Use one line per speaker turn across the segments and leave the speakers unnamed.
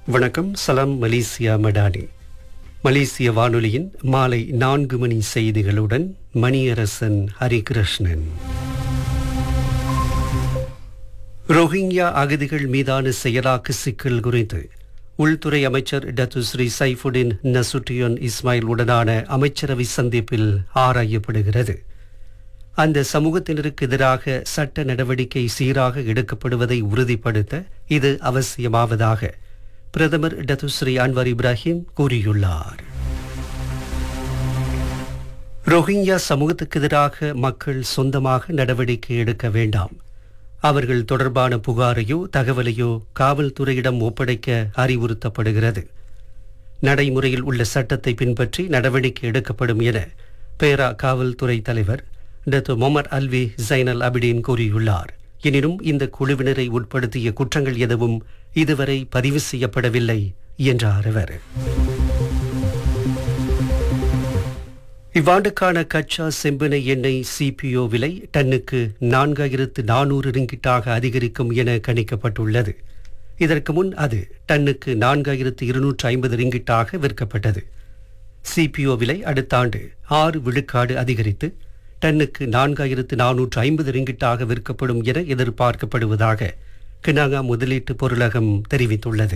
வணக்கம் சலாம் மலேசியா மடானி மலேசிய வானொலியின் மாலை நான்கு மணி செய்திகளுடன் மணியரசன் ஹரிகிருஷ்ணன் ரோஹிங்யா அகதிகள் மீதான செயலாக்க சிக்கல் குறித்து உள்துறை அமைச்சர் டத்துஸ்ரீ சைஃபுடின் நசுட்டியோன் இஸ்மாயில் உடனான அமைச்சரவை சந்திப்பில் ஆராயப்படுகிறது அந்த சமூகத்தினருக்கு எதிராக சட்ட நடவடிக்கை சீராக எடுக்கப்படுவதை உறுதிப்படுத்த இது அவசியமாவதாக பிரதமர் டத்துஸ்ரீ அன்வர் இப்ராஹிம் கூறியுள்ளார் ரோஹிங்யா சமூகத்துக்கு எதிராக மக்கள் சொந்தமாக நடவடிக்கை எடுக்க வேண்டாம் அவர்கள் தொடர்பான புகாரையோ தகவலையோ காவல்துறையிடம் ஒப்படைக்க அறிவுறுத்தப்படுகிறது நடைமுறையில் உள்ள சட்டத்தை பின்பற்றி நடவடிக்கை எடுக்கப்படும் என பேரா காவல்துறை தலைவர் டத்து மொமர் அல்வி ஜைனல் அபிடீன் கூறியுள்ளார் எனினும் இந்த குழுவினரை உட்படுத்திய குற்றங்கள் எதுவும் இதுவரை பதிவு செய்யப்படவில்லை என்றார் அவர் இவ்வாண்டுக்கான கச்சா செம்பனை எண்ணெய் சிபிஓ விலை டன்னுக்கு நான்காயிரத்து நானூறு ரிங்கிட்டாக அதிகரிக்கும் என கணிக்கப்பட்டுள்ளது இதற்கு முன் அது டன்னுக்கு நான்காயிரத்து இருநூற்று ஐம்பது ரிங்கிட்டாக விற்கப்பட்டது சிபிஓ விலை அடுத்த ஆண்டு ஆறு விழுக்காடு அதிகரித்து டன்னுக்கு நான்காயிரத்து நானூற்று ஐம்பது ரிங்கிட்டாக விற்கப்படும் என எதிர்பார்க்கப்படுவதாக கினாங்கா முதலீட்டு பொருளகம் தெரிவித்துள்ளது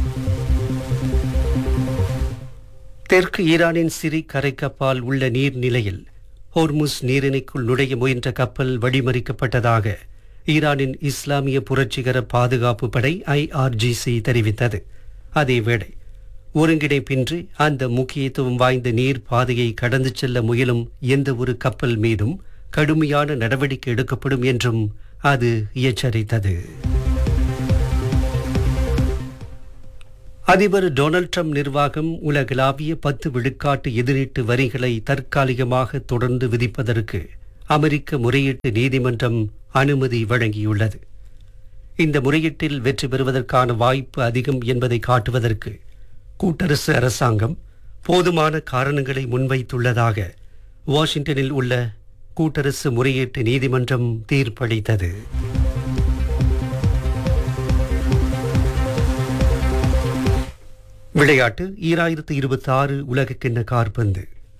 தெற்கு ஈரானின் சிரி கரைக்கப்பால் உள்ள நீர்நிலையில் ஹோர்முஸ் நீரிணைக்குள் நுழைய முயன்ற கப்பல் வழிமறிக்கப்பட்டதாக ஈரானின் இஸ்லாமிய புரட்சிகர பாதுகாப்பு படை ஐஆர்ஜிசி தெரிவித்தது அதேவேளை ஒருங்கிணைப்பின்றி அந்த முக்கியத்துவம் வாய்ந்த நீர் பாதையை கடந்து செல்ல முயலும் எந்த ஒரு கப்பல் மீதும் கடுமையான நடவடிக்கை எடுக்கப்படும் என்றும் அது எச்சரித்தது அதிபர் டொனால்ட் ட்ரம்ப் நிர்வாகம் உலகளாவிய பத்து விழுக்காட்டு எதிரீட்டு வரிகளை தற்காலிகமாக தொடர்ந்து விதிப்பதற்கு அமெரிக்க முறையீட்டு நீதிமன்றம் அனுமதி வழங்கியுள்ளது இந்த முறையீட்டில் வெற்றி பெறுவதற்கான வாய்ப்பு அதிகம் என்பதை காட்டுவதற்கு கூட்டரசு அரசாங்கம் போதுமான காரணங்களை முன்வைத்துள்ளதாக வாஷிங்டனில் உள்ள கூட்டரசு முறையீட்டு நீதிமன்றம் தீர்ப்பளித்தது விளையாட்டு ஈராயிரத்து இருபத்தி ஆறு உலகக்கிண்ண கார்பந்து